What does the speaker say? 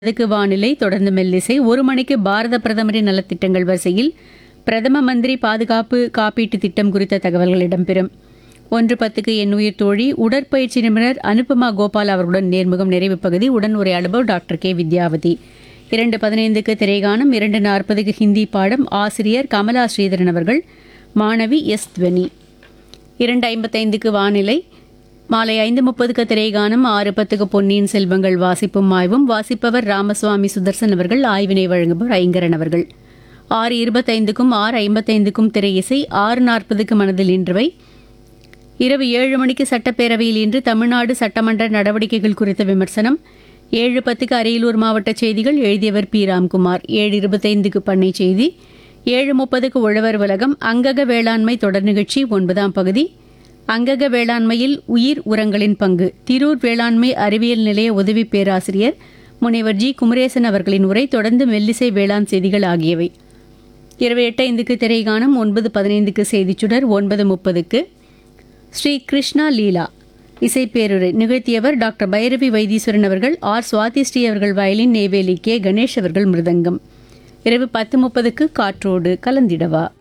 அதுக்கு வானிலை தொடர்ந்து மெல்லிசை ஒரு மணிக்கு பாரத பிரதமரின் நலத்திட்டங்கள் வரிசையில் பிரதம மந்திரி பாதுகாப்பு காப்பீட்டு திட்டம் குறித்த தகவல்கள் இடம்பெறும் ஒன்று பத்துக்கு என் உயிர் தோழி உடற்பயிற்சி நிபுணர் அனுபமா கோபால் அவர்களுடன் நேர்முகம் நிறைவு பகுதி உடன் உரையாடுபவர் டாக்டர் கே வித்யாவதி இரண்டு பதினைந்துக்கு திரைகானம் இரண்டு நாற்பதுக்கு ஹிந்தி பாடம் ஆசிரியர் கமலா ஸ்ரீதரன் அவர்கள் மாணவி எஸ் துவனி இரண்டு ஐம்பத்தைந்துக்கு வானிலை மாலை ஐந்து முப்பதுக்கு திரைகானம் ஆறு பத்துக்கு பொன்னியின் செல்வங்கள் வாசிப்பும் ஆய்வும் வாசிப்பவர் ராமசுவாமி சுதர்சன் அவர்கள் ஆய்வினை வழங்குபவர் ஐங்கரன் அவர்கள் ஆறு இருபத்தைந்துக்கும் ஆறு ஐம்பத்தைந்துக்கும் திரை இசை ஆறு நாற்பதுக்கு மனதில் இன்றவை இரவு ஏழு மணிக்கு சட்டப்பேரவையில் இன்று தமிழ்நாடு சட்டமன்ற நடவடிக்கைகள் குறித்த விமர்சனம் ஏழு பத்துக்கு அரியலூர் மாவட்ட செய்திகள் எழுதியவர் பி ராம்குமார் ஏழு இருபத்தைந்துக்கு பண்ணை செய்தி ஏழு முப்பதுக்கு உழவர் உலகம் அங்கக வேளாண்மை தொடர் நிகழ்ச்சி ஒன்பதாம் பகுதி அங்கக வேளாண்மையில் உயிர் உரங்களின் பங்கு திரூர் வேளாண்மை அறிவியல் நிலைய உதவி பேராசிரியர் முனைவர் ஜி குமரேசன் அவர்களின் உரை தொடர்ந்து மெல்லிசை வேளாண் செய்திகள் ஆகியவை இரவு எட்டு ஐந்துக்கு திரைகானம் ஒன்பது பதினைந்துக்கு செய்திச்சுடர் ஒன்பது முப்பதுக்கு ஸ்ரீ கிருஷ்ணா லீலா இசைப்பேருரை நிகழ்த்தியவர் டாக்டர் பைரவி வைத்தீஸ்வரன் அவர்கள் ஆர் சுவாதி ஸ்ரீ அவர்கள் வயலின் நெய்வேலி கே கணேஷ் அவர்கள் மிருதங்கம் இரவு பத்து முப்பதுக்கு காற்றோடு கலந்திடவா